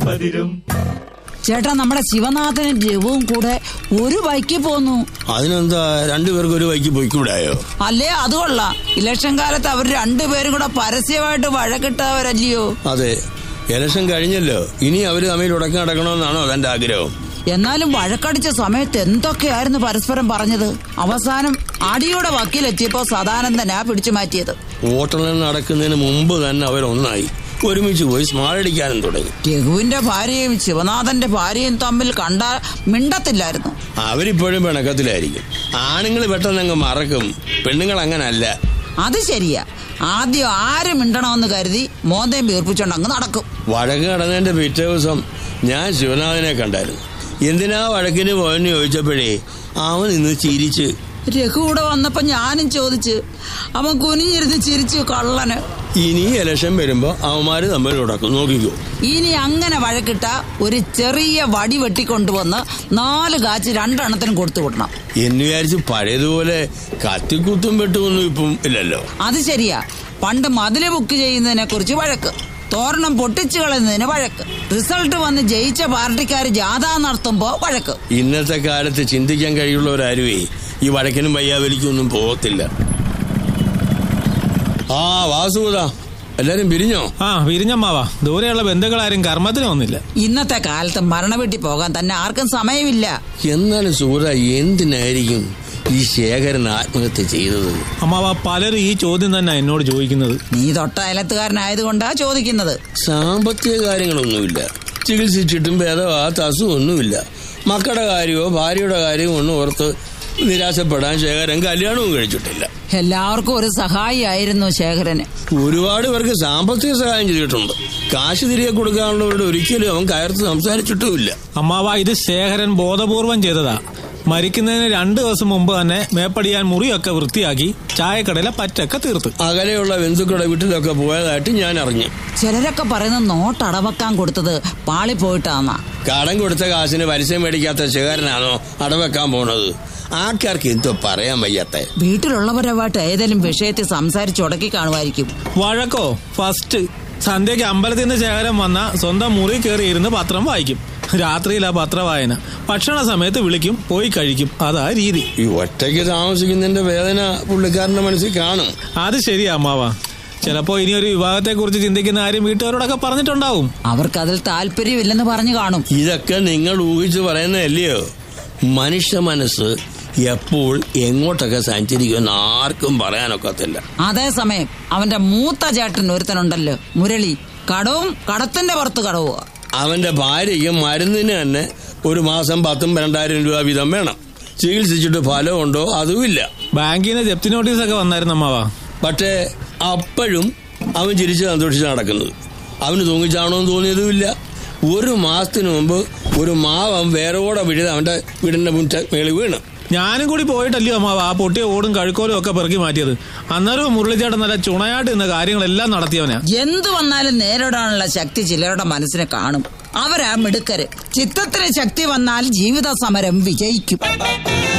പതിരും ചേട്ടാ നമ്മുടെ ശിവനാഥനും രഘുവും കൂടെ ഒരു ബൈക്കിൽ പോന്നു അതിനെന്താ രണ്ടുപേർക്ക് ഒരു വൈക്ക് പോയിക്കൂടായോ അല്ലേ അത് കൊള്ളാം ഇലക്ഷൻ കാലത്ത് അവർ രണ്ടുപേരും കൂടെ പരസ്യമായിട്ട് വഴക്കിട്ടവരല്ലയോ അതെ ഇലക്ഷൻ കഴിഞ്ഞല്ലോ ഇനി അവര് തമ്മിൽ ഉടക്കി നടക്കണമെന്നാണോ അതെന്റെ ആഗ്രഹം എന്നാലും വഴക്കടിച്ച സമയത്ത് എന്തൊക്കെയായിരുന്നു പരസ്പരം പറഞ്ഞത് അവസാനം അടിയുടെ വക്കീലെത്തിയപ്പോ സദാനന്ദനാ പിടിച്ചു മാറ്റിയത് വോട്ടെണ്ണൽ നടക്കുന്നതിന് മുമ്പ് തന്നെ അവരൊന്നായി ഒരുമിച്ച് പോയി സ്മാരടിക്കാനും തുടങ്ങി രഘുവിന്റെ ഭാര്യയും ശിവനാഥന്റെ ഭാര്യയും തമ്മിൽ കണ്ട മിണ്ടത്തില്ലായിരുന്നു അവരിപ്പോഴും പിണക്കത്തിലായിരിക്കും ആണുങ്ങൾ പെട്ടെന്ന് മറക്കും പെണ്ണുങ്ങൾ അങ്ങനല്ല അത് ശരിയാ ആദ്യം ആര് മിണ്ടണമെന്ന് കരുതി മോന്തയും വീർപ്പിച്ചോണ്ട് അങ്ങ് നടക്കും വഴക്ക് നടന്നതിന്റെ പിറ്റേ ദിവസം ഞാൻ ശിവനാഥനെ കണ്ടായിരുന്നു എന്തിനാ വഴക്കിന് പോയെന്ന് ചോദിച്ചപ്പോഴേ അവൻ ഇന്ന് ചിരിച്ച് രഘു കൂടെ വന്നപ്പോ ഞാനും ചോദിച്ചു അവൻ കുനിഞ്ഞിരുന്ന് ചിരിച്ചു കള്ളന് ഇനി ഇലക്ഷൻ വരുമ്പോ അവന്മാര് തമ്മിൽ ഉടക്കും നോക്കിക്കോ ഇനി അങ്ങനെ വഴക്കിട്ട ഒരു ചെറിയ വടി വെട്ടിക്കൊണ്ടുവന്ന് നാല് കാച്ച് രണ്ടെണ്ണത്തിനും കൊടുത്തു വിടണം എന്ന് വിചാരിച്ച് പഴയതുപോലെ കത്തിക്കുത്തും വെട്ടുമൊന്നും ഇപ്പം ഇല്ലല്ലോ അത് ശരിയാ പണ്ട് മതില് ബുക്ക് ചെയ്യുന്നതിനെ കുറിച്ച് വഴക്ക് തോരണം പൊട്ടിച്ചു കളയുന്നതിന് വഴക്ക് റിസൾട്ട് വന്ന് ജയിച്ച പാർട്ടിക്കാർ ജാഥ നടത്തുമ്പോ വഴക്ക് ഇന്നത്തെ കാലത്ത് ചിന്തിക്കാൻ കഴിയുള്ളവരാരുവേ ഈ വഴക്കിനും വയ്യാവലിക്കൊന്നും പോകത്തില്ല ആ വാസുദാ എല്ലാരും പിരിഞ്ഞോ ആ വിരിഞ്ഞമ്മാവാ ദൂരെയുള്ള ബന്ധുക്കളാരും കർമ്മത്തിന് വന്നില്ല ഇന്നത്തെ കാലത്ത് മരണ വീട്ടിൽ പോകാൻ തന്നെ ആർക്കും സമയമില്ല എന്നാലും സൂര എന്തിനായിരിക്കും ഈ ശേഖരൻ ആത്മഹത്യ ചെയ്തത് അമ്മാവ പലരും ഈ ചോദ്യം തന്നെ എന്നോട് ചോദിക്കുന്നത് നീ തൊട്ട അയലത്തുകാരനായതുകൊണ്ടാ ചോദിക്കുന്നത് സാമ്പത്തിക കാര്യങ്ങളൊന്നുമില്ല ചികിത്സിച്ചിട്ടും ഭേദമാകാത്ത അസുഖമൊന്നുമില്ല മക്കളുടെ കാര്യമോ ഭാര്യയുടെ കാര്യമോ ഒന്നും ഓർത്ത് നിരാശപ്പെടാൻ ശേഖരൻ കല്യാണവും കഴിച്ചിട്ടില്ല എല്ലാവർക്കും ഒരു സഹായിയായിരുന്നു ശേഖരന് ഒരുപാട് പേർക്ക് സാമ്പത്തിക സഹായം ചെയ്തിട്ടുണ്ട് കാശ് തിരികെ കൊടുക്കാനുള്ളവരോട് ഒരിക്കലും അവൻ കയർത്ത് സംസാരിച്ചിട്ടുമില്ല അമ്മാവ ഇത് ശേഖരൻ ബോധപൂർവം ചെയ്തതാ മരിക്കുന്നതിന് രണ്ടു ദിവസം മുമ്പ് തന്നെ മേപ്പടിയാൻ മുറിയൊക്കെ വൃത്തിയാക്കി ചായക്കടയിലെ പറ്റൊക്കെ തീർത്ത് അകലെയുള്ള ബന്ധുക്കളുടെ വീട്ടിലൊക്കെ പോയതായിട്ട് ഞാൻ അറിഞ്ഞു ചിലരൊക്കെ പറയുന്ന നോട്ട് അടവക്കാൻ കൊടുത്തത് പാളി പോയിട്ടാന്നാ കടം കൊടുത്ത കാശിന് പരസ്യം മേടിക്കാത്ത ശേഖരനാണോ അടവെക്കാൻ പോണത് ആൾക്കാർക്ക് എന്തോ പറയാൻ വയ്യാത്തെ വീട്ടിലുള്ളവരുമായിട്ട് ഏതെങ്കിലും വിഷയത്തിൽ സംസാരിച്ചുടക്കി കാണുമായിരിക്കും വഴക്കോ ഫസ്റ്റ് സന്ധ്യയ്ക്ക് അമ്പലത്തിൽ നിന്ന് ശേഖരം വന്ന സ്വന്തം മുറി കയറി ഇരുന്ന് പത്രം വായിക്കും രാത്രിയിലാ പത്രവായന ഭക്ഷണ സമയത്ത് വിളിക്കും പോയി കഴിക്കും അതാ രീതി ഈ ഒറ്റയ്ക്ക് താമസിക്കുന്നതിന്റെ വേദന പുള്ളിക്കാരന്റെ മനസ്സിൽ കാണും അത് ശരിയാ അമ്മാവ ചിലപ്പോ ഇനി ഒരു വിവാഹത്തെ കുറിച്ച് ചിന്തിക്കുന്ന ആരും വീട്ടുകാരോടൊക്കെ പറഞ്ഞിട്ടുണ്ടാവും അവർക്കതിൽ താല്പര്യമില്ലെന്ന് പറഞ്ഞു കാണും ഇതൊക്കെ നിങ്ങൾ ഊഹിച്ച് പറയുന്നതല്ലയോ മനുഷ്യ മനസ്സ് എപ്പോൾ എങ്ങോട്ടൊക്കെ സഞ്ചരിക്കുമെന്ന് ആർക്കും പറയാനൊക്കത്തില്ല അതേസമയം അവന്റെ മൂത്ത ചേട്ടൻ ഒരുത്തനുണ്ടല്ലോ മുരളി കടവും കടത്തിന്റെ പുറത്ത് കടവുക അവന്റെ ഭാര്യയ്ക്ക് മരുന്നിന് തന്നെ ഒരു മാസം പത്തും രണ്ടായിരം രൂപ വീതം വേണം ചികിത്സിച്ചിട്ട് ഫലമുണ്ടോ അതുമില്ല ബാങ്കിൽ നിന്ന് ജപ്തി നോട്ടീസ് ഒക്കെ വന്നായിരുന്നു അമ്മാവ പക്ഷേ അപ്പോഴും അവൻ ചിരിച്ച് സന്തോഷിച്ച് നടക്കുന്നത് അവന് തൂങ്ങിച്ചാണോന്ന് തോന്നിയതുമില്ല ഒരു മാസത്തിന് മുമ്പ് ഒരു മാവൻ വേരോടെ വിഴുത് അവന്റെ വീടിന്റെ മുറ്റ മേളിൽ വീണ് ഞാനും കൂടി പോയിട്ടല്ലയോ അമ്മാവ ആ പൊട്ടിയ ഓടും കഴുക്കോലും ഒക്കെ പെറുക്കി മാറ്റിയത് അന്നേരം മുരളിച്ചേട്ടൻ നല്ല ചുണയായിട്ട് ഇന്ന കാര്യങ്ങളെല്ലാം നടത്തിയവനാ എന്തു വന്നാലും നേരിടാനുള്ള ശക്തി ചിലരുടെ മനസ്സിനെ കാണും അവരാ മിടുക്കര് ചിത്തത്തിന് ശക്തി വന്നാൽ ജീവിത സമരം വിജയിക്കും